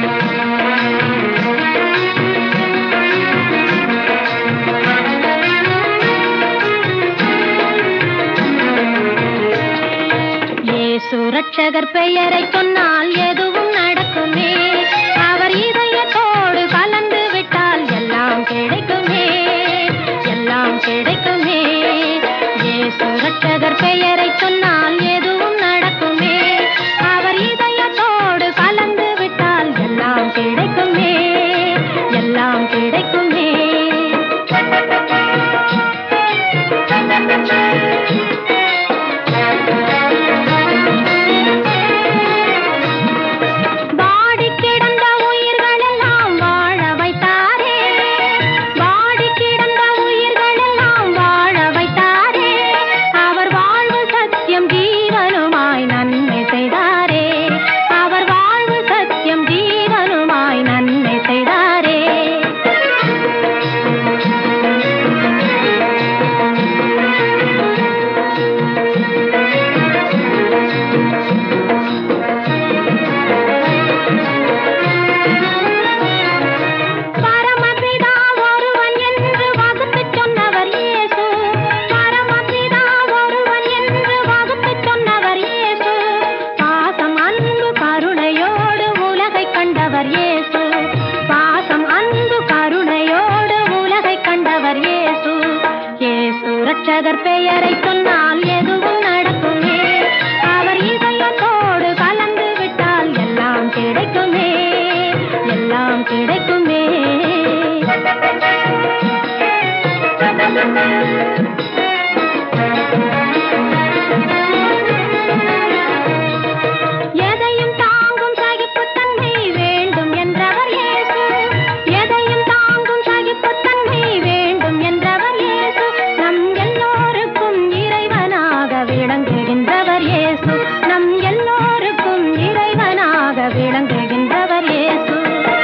இயேசு ரட்சகர் பெயரை சொன்னால் எதுவும் நடக்குமே அவர் இதயத்தோடு கலந்து விட்டால் எல்லாம் கிடைக்குமே எல்லாம் கிடைக்குமே இயேசு ரட்சகர் பெயரை சொன்னால் எதுவும் நடக்குமே அவர் இதயத்தோடு கலந்து விட்டால் எல்லாம் கிடைக்குமே எல்லாம் கிடைக்குமே வாடி கிடந்த உயிர்கள் எல்லாம் வாழ வைத்தாரே வாடி கிடந்த உயிர்கள் எல்லாம் வாழ வைத்தாரே அவர் வாழ்வு சத்தியம் ஜீவனுமாய் நன்மை செய்தாரே அவர் வாழ்வு சத்தியம் ஜீவனுமாய் நன்மை செய்தாரே பரமபிதா ஒருவன் என்று வகுத்துச் சொன்னவர் இயேசு பரமபிதா ஒருவன் என்று வகுத்துச் சொன்னவர் இயேசு பாசம் அன்பு கருணையோடு உலகை கண்டவர் இயேசு பாசம் அன்பு கருணையோடு உலகை கண்டவர் இயேசு இயேசு ரட்சகர் பெயரை சொன்னால் எதுவும் நடக்குமே அவர் இதயத்தோடு கலந்து விட்டால் எல்லாம் கிடைக்குமே எல்லாம் கிடைக்குமே எதையும் தாங்கும் சகிப்புத்தன்மை வேண்டும் என்றவர் இயேசு எதையும் தாங்கும் சகிப்புத்தன்மை வேண்டும் என்றவர் இயேசு நம் எல்லோருக்கும் இறைவனாக விளங்குகின்றவர் இயேசு நம் எல்லோருக்கும் இறைவனாக விளங்குகின்றவர் இயேசு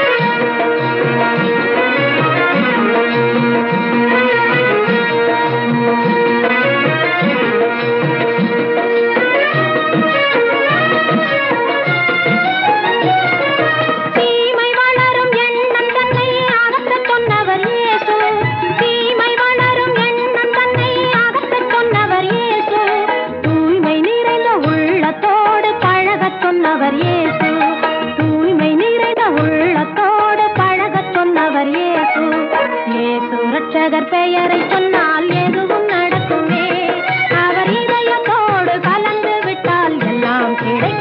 தீமை வளரும் எண்ணம் தன்னை அகற்றச் சொன்னவர் இயேசு தீமை வளரும் எண்ணம் தன்னை அகற்றச் சொன்னவர் இயேசு தூய்மை நிறைந்த உள்ளத்தோடு பழகச் சொன்னவர் இயேசு தூய்மை நிறைந்த உள்ளத்தோடு பழகச் சொன்னவர் இயேசு இயேசு ரட்சகர் பெயரை சொன்னால் எதுவும் நடக்குமே அவர் இதயத்தோடு கலந்து விட்டால் எல்லாம் கிடைக்கும்